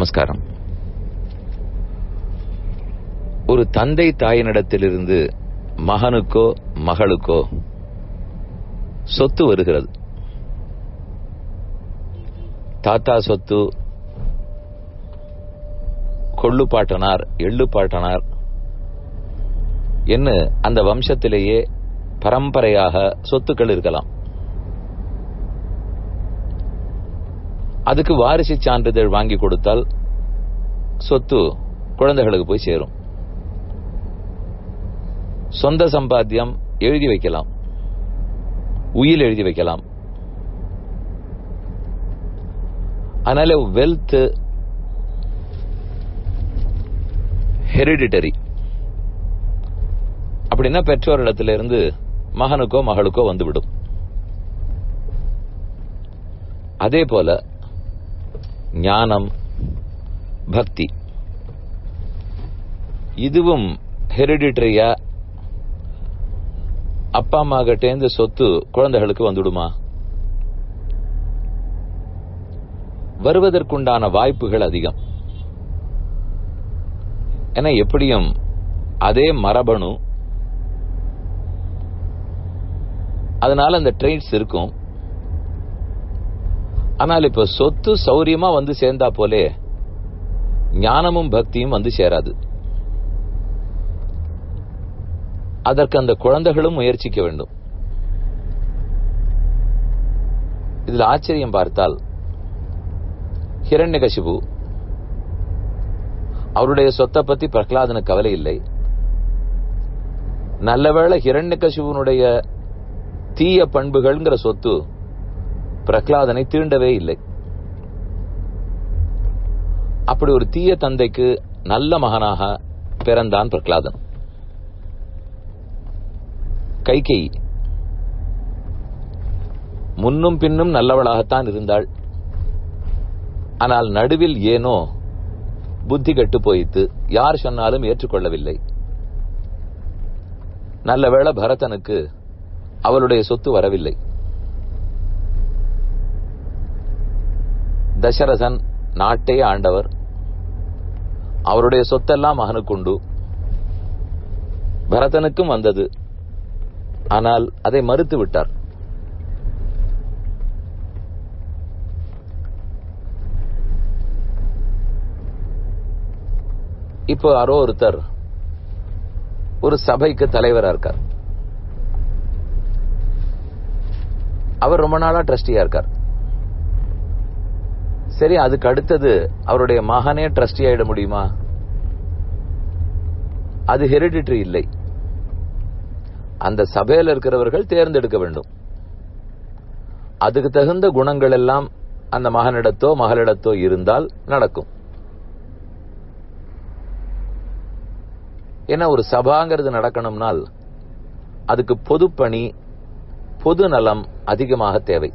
நமஸ்காரம் ஒரு தந்தை தாயினிடத்திலிருந்து மகனுக்கோ மகளுக்கோ சொத்து வருகிறது தாத்தா சொத்து கொள்ளு பாட்டனார் எள்ளு பாட்டனார் என்ன அந்த வம்சத்திலேயே பரம்பரையாக சொத்துக்கள் இருக்கலாம் அதுக்கு வாரிசு சான்றிதழ் வாங்கி கொடுத்தால் சொத்து குழந்தைகளுக்கு போய் சேரும் சொந்த சம்பாத்தியம் எழுதி வைக்கலாம் உயில் எழுதி வைக்கலாம் அதனால வெல்த் ஹெரிடிட்டரி அப்படின்னா பெற்றோரிடத்துல இருந்து மகனுக்கோ மகளுக்கோ வந்துவிடும் அதே போல ஞானம் பக்தி இதுவும் ஹெரிடிட்டரியா அப்பா அம்மா கிட்டேந்து சொத்து குழந்தைகளுக்கு வந்துடுமா வருவதற்குண்டான வாய்ப்புகள் அதிகம் ஏன்னா எப்படியும் அதே மரபணு அதனால அந்த ட்ரெயின்ஸ் இருக்கும் ஆனால் இப்ப சொத்து சௌரியமா வந்து சேர்ந்தா போலே ஞானமும் பக்தியும் வந்து சேராது அதற்கு அந்த குழந்தைகளும் முயற்சிக்க வேண்டும் இதில் ஆச்சரியம் பார்த்தால் ஹிரண்யகசிபு அவருடைய சொத்தை பத்தி பிரகலாதனுக்கு கவலை இல்லை நல்லவேளை ஹிரண்யகசிபுனுடைய தீய பண்புகள்ங்கிற சொத்து பிரகலாதனை தீண்டவே இல்லை அப்படி ஒரு தீய தந்தைக்கு நல்ல மகனாக பிறந்தான் பிரகலாதன் கைகை முன்னும் பின்னும் நல்லவளாகத்தான் இருந்தாள் ஆனால் நடுவில் ஏனோ புத்தி கெட்டு போயித்து யார் சொன்னாலும் ஏற்றுக்கொள்ளவில்லை நல்லவேளை பரதனுக்கு அவளுடைய சொத்து வரவில்லை தசரதன் நாட்டை ஆண்டவர் அவருடைய சொத்தெல்லாம் மகனுக்குண்டு பரதனுக்கும் வந்தது ஆனால் அதை மறுத்து விட்டார் இப்போ யாரோ ஒருத்தர் ஒரு சபைக்கு தலைவரா இருக்கார் அவர் ரொம்ப நாளா ட்ரஸ்டியா இருக்கார் சரி அதுக்கு அடுத்தது அவருடைய மகனே ட்ரஸ்டி ஆயிட முடியுமா அது ஹெரிடிட்டரி இல்லை அந்த சபையில் இருக்கிறவர்கள் தேர்ந்தெடுக்க வேண்டும் அதுக்கு தகுந்த குணங்கள் எல்லாம் அந்த மகனிடத்தோ மகளிடத்தோ இருந்தால் நடக்கும் ஏன்னா ஒரு சபாங்கிறது நடக்கணும்னால் அதுக்கு பொதுப்பணி பொது நலம் அதிகமாக தேவை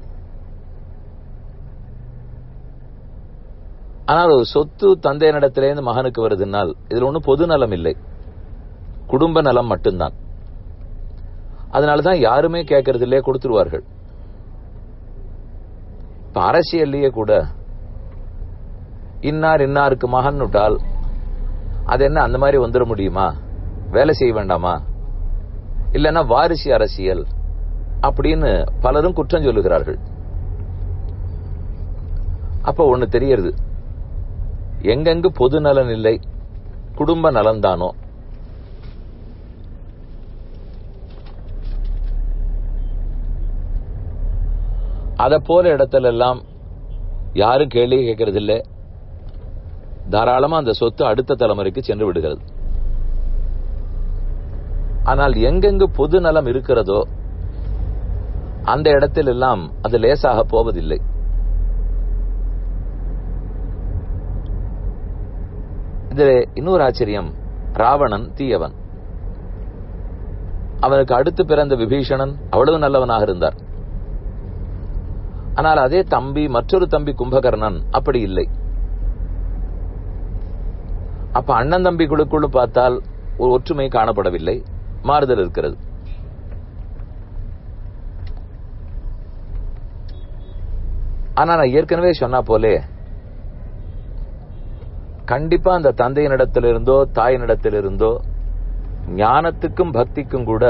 ஆனால் ஒரு சொத்து தந்தையனிடத்திலேருந்து மகனுக்கு வருதுனால் இதுல ஒன்றும் பொது நலம் இல்லை குடும்ப நலம் மட்டும்தான் அதனாலதான் யாருமே கேட்கறது இல்லையே கொடுத்துருவார்கள் இப்ப அரசியல்லையே கூட இன்னார் இன்னாருக்கு மகன் விட்டால் அது என்ன அந்த மாதிரி வந்துட முடியுமா வேலை செய்ய வேண்டாமா இல்லைன்னா வாரிசு அரசியல் அப்படின்னு பலரும் குற்றம் சொல்லுகிறார்கள் அப்ப ஒண்ணு தெரியறது எங்கெங்கு பொது நலன் இல்லை குடும்ப நலன்தானோ அதை போல இடத்துல எல்லாம் யாரும் கேள்வி கேட்கறது இல்லை தாராளமா அந்த சொத்து அடுத்த தலைமுறைக்கு சென்று விடுகிறது ஆனால் எங்கெங்கு பொது நலம் இருக்கிறதோ அந்த இடத்தில் எல்லாம் அது லேசாக போவதில்லை இதில் இன்னொரு ஆச்சரியம் ராவணன் தீயவன் அவனுக்கு அடுத்து பிறந்த விபீஷணன் அவ்வளவு நல்லவனாக இருந்தார் ஆனால் அதே தம்பி மற்றொரு தம்பி கும்பகர்ணன் அப்படி இல்லை அப்ப அண்ணன் தம்பிகளுக்குள்ள பார்த்தால் ஒரு ஒற்றுமை காணப்படவில்லை மாறுதல் இருக்கிறது ஆனா நான் ஏற்கனவே சொன்னா போலே கண்டிப்பா அந்த தந்தையினிடத்திலிருந்தோ தாயினிடத்திலிருந்தோ ஞானத்துக்கும் பக்திக்கும் கூட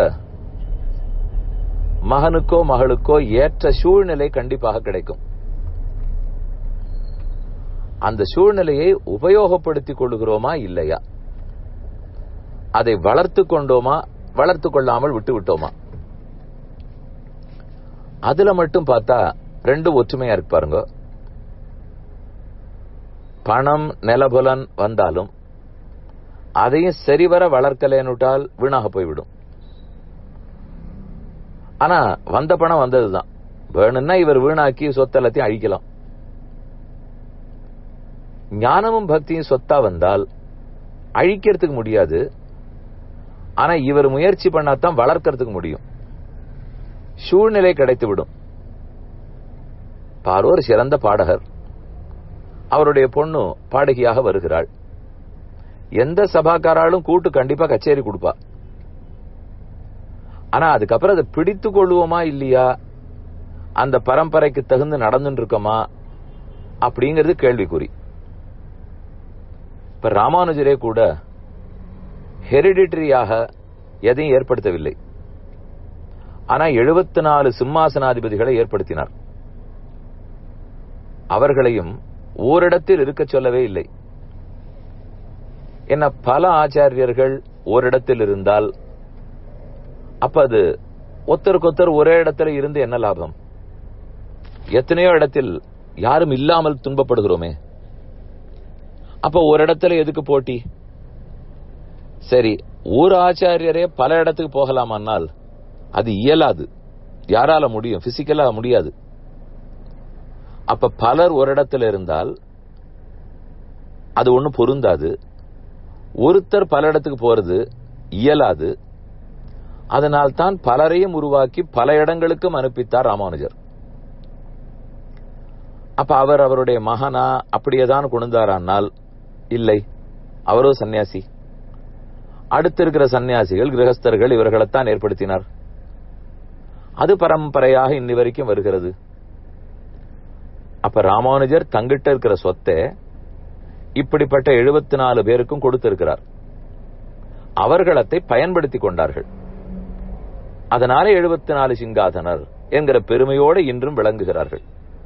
மகனுக்கோ மகளுக்கோ ஏற்ற சூழ்நிலை கண்டிப்பாக கிடைக்கும் அந்த சூழ்நிலையை உபயோகப்படுத்திக் கொள்கிறோமா இல்லையா அதை வளர்த்து கொண்டோமா வளர்த்து கொள்ளாமல் விட்டு விட்டோமா அதுல மட்டும் பார்த்தா ரெண்டு ஒற்றுமையா இருக்கு பாருங்க பணம் நிலபுலன் வந்தாலும் அதையும் சரிவர வளர்க்கலேனுட்டால் வீணாக போய்விடும் ஆனா வந்த பணம் வந்ததுதான் வேணும்னா இவர் வீணாக்கி சொத்தெல்லாத்தையும் அழிக்கலாம் ஞானமும் பக்தியும் சொத்தா வந்தால் அழிக்கிறதுக்கு முடியாது ஆனா இவர் முயற்சி பண்ணாதான் வளர்க்கறதுக்கு முடியும் சூழ்நிலை கிடைத்து விடும் பாரோ ஒரு சிறந்த பாடகர் அவருடைய பொண்ணு பாடகியாக வருகிறாள் எந்த சபாக்காராலும் கூட்டு கண்டிப்பா கச்சேரி கொடுப்பா ஆனா அதுக்கப்புறம் அதை பிடித்து கொள்வோமா இல்லையா அந்த பரம்பரைக்கு தகுந்து நடந்துட்டு இருக்கோமா அப்படிங்கிறது கேள்விக்குறி இப்ப ராமானுஜரே கூட ஹெரிடிட்டரியாக எதையும் ஏற்படுத்தவில்லை ஆனா எழுபத்தி நாலு சிம்மாசனாதிபதிகளை ஏற்படுத்தினார் அவர்களையும் ஓரிடத்தில் இருக்க சொல்லவே இல்லை என்ன பல ஆச்சாரியர்கள் ஓரிடத்தில் இருந்தால் அப்ப அது ஒருத்தருக்கொத்தர் ஒரே இடத்துல இருந்து என்ன லாபம் எத்தனையோ இடத்தில் யாரும் இல்லாமல் துன்பப்படுகிறோமே அப்ப ஒரு இடத்துல எதுக்கு போட்டி சரி ஒரு ஆச்சாரியரே பல இடத்துக்கு போகலாமானால் அது இயலாது யாரால முடியும் பிசிக்கலா முடியாது அப்ப பலர் ஒரு இடத்துல இருந்தால் அது ஒன்றும் பொருந்தாது ஒருத்தர் பல இடத்துக்கு போறது இயலாது அதனால் தான் பலரையும் உருவாக்கி பல இடங்களுக்கும் அனுப்பித்தார் ராமானுஜர் அப்ப அவர் அவருடைய மகனா அப்படியேதான் கொண்டாரானால் இல்லை அவரோ சன்னியாசி அடுத்து இருக்கிற சன்னியாசிகள் கிரகஸ்தர்கள் இவர்களைத்தான் ஏற்படுத்தினார் அது பரம்பரையாக இன்னி வரைக்கும் வருகிறது அப்ப ராமானுஜர் தங்கிட்ட இருக்கிற சொத்தை இப்படிப்பட்ட எழுபத்தி நாலு பேருக்கும் கொடுத்திருக்கிறார் அவர்களத்தை பயன்படுத்திக் கொண்டார்கள் அதனால எழுபத்தி நாலு சிங்காதனர் என்கிற பெருமையோடு இன்றும் விளங்குகிறார்கள்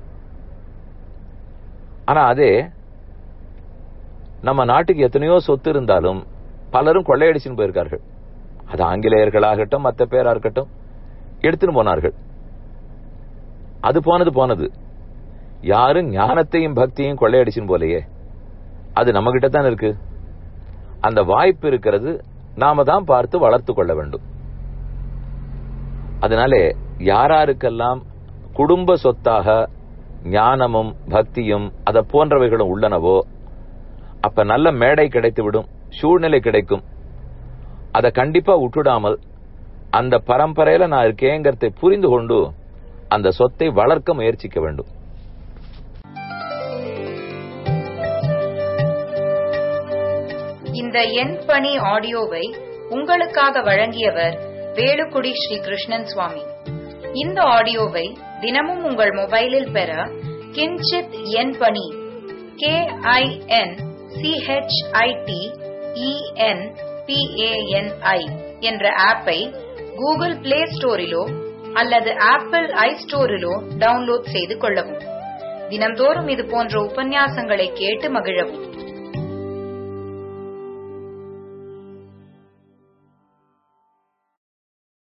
ஆனா அதே நம்ம நாட்டுக்கு எத்தனையோ சொத்து இருந்தாலும் பலரும் கொள்ளையடிச்சுன்னு போயிருக்கார்கள் அது ஆங்கிலேயர்களாகட்டும் மற்ற பேரா இருக்கட்டும் எடுத்துன்னு போனார்கள் அது போனது போனது யாரும் ஞானத்தையும் பக்தியும் கொள்ளையடிச்சுன்னு போலையே அது நம்ம கிட்ட தான் இருக்கு அந்த வாய்ப்பு இருக்கிறது நாம தான் பார்த்து வளர்த்து கொள்ள வேண்டும் அதனாலே யாராருக்கெல்லாம் குடும்ப சொத்தாக ஞானமும் பக்தியும் அத போன்றவைகளும் உள்ளனவோ அப்ப நல்ல மேடை கிடைத்து விடும் சூழ்நிலை கிடைக்கும் அதை கண்டிப்பா விட்டுடாமல் அந்த பரம்பரையில நான் இருக்கேங்கிறதை புரிந்து கொண்டு அந்த சொத்தை வளர்க்க முயற்சிக்க வேண்டும் இந்த எண் பணி ஆடியோவை உங்களுக்காக வழங்கியவர் வேலுக்குடி ஸ்ரீ கிருஷ்ணன் சுவாமி இந்த ஆடியோவை தினமும் உங்கள் மொபைலில் பெற கிஞ்சித் எண் பணி கே ஐ என் சிஹெச்ஐடி இஎன் பிஏஎன்ஐ என்ற ஆப்பை கூகுள் பிளே ஸ்டோரிலோ அல்லது ஆப்பிள் ஐ ஸ்டோரிலோ டவுன்லோட் செய்து கொள்ளவும் தினம்தோறும் இது போன்ற உபன்யாசங்களை கேட்டு மகிழவும்